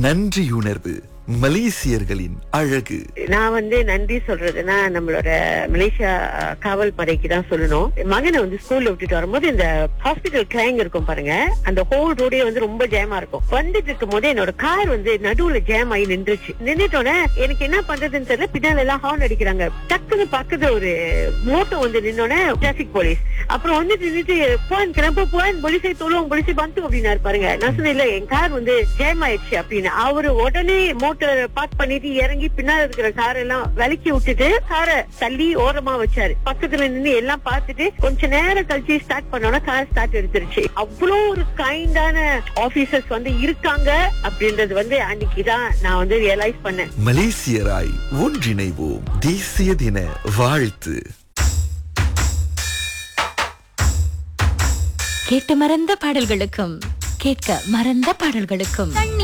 நன்றியுணர்வு மலேசியர்களின் அழகு நான் வந்து நன்றி சொல்றதுன்னா நம்மளோட மலேசியா அஹ், காவல் படைக்கு தான் சொல்லணும் என் மகனை வந்து ஸ்கூல்ல விட்டுட்டு வரும்போது இந்த ஹாஸ்பிட்டல் கிளைங் இருக்கும் பாருங்க அந்த ஹோல் ரோடே வந்து ரொம்ப ஜாமா இருக்கும் வந்துட்டு இருக்கும் போது என்னோட கார் வந்து நடுவுல ஜாம் ஆகி நின்றுச்சு நின்றுட்டோன்னே எனக்கு என்ன பண்றதுன்னு தெரியல பின்னால எல்லாம் ஹார்ன் அடிக்கிறாங்க டக்குன்னு பக்கத்துல ஒரு மோட்டோ வந்து நின்னோடனே டிராபிக் போலீஸ் அப்புறம் வந்து நின்னுட்டு போன் கிளம்ப போன் போலீஸை தொழுவோம் போலீஸை பந்து அப்படின்னாரு பாருங்க நான் சொன்னேன் இல்ல என் கார் வந்து ஜாம் ஆயிடுச்சு அப்படின்னு அவரு உடனே மோட்டர் பார்க் பண்ணிட்டு இறங்கி பின்னால இருக்கிற கார் எல்லாம் விலக்கி விட்டுட்டு காரை தள்ளி ஓரமா வச்சாரு பக்கத்துல நின்னு எல்லாம் பார்த்துட்டு கொஞ்ச நேரம் கழிச்சு ஸ்டார்ட் பண்ணோம்னா கார் ஸ்டார்ட் எடுத்துருச்சு அவ்வளோ ஒரு கைண்டான ஆபீசர்ஸ் வந்து இருக்காங்க அப்படின்றது வந்து அன்னைக்குதான் நான் வந்து ரியலைஸ் பண்ணேன் மலேசியராய் ஒன்றிணைவோம் தேசிய தின வாழ்த்து கேட்டு மறந்த பாடல்களுக்கும் கேட்க மறந்த பாடல்களுக்கும்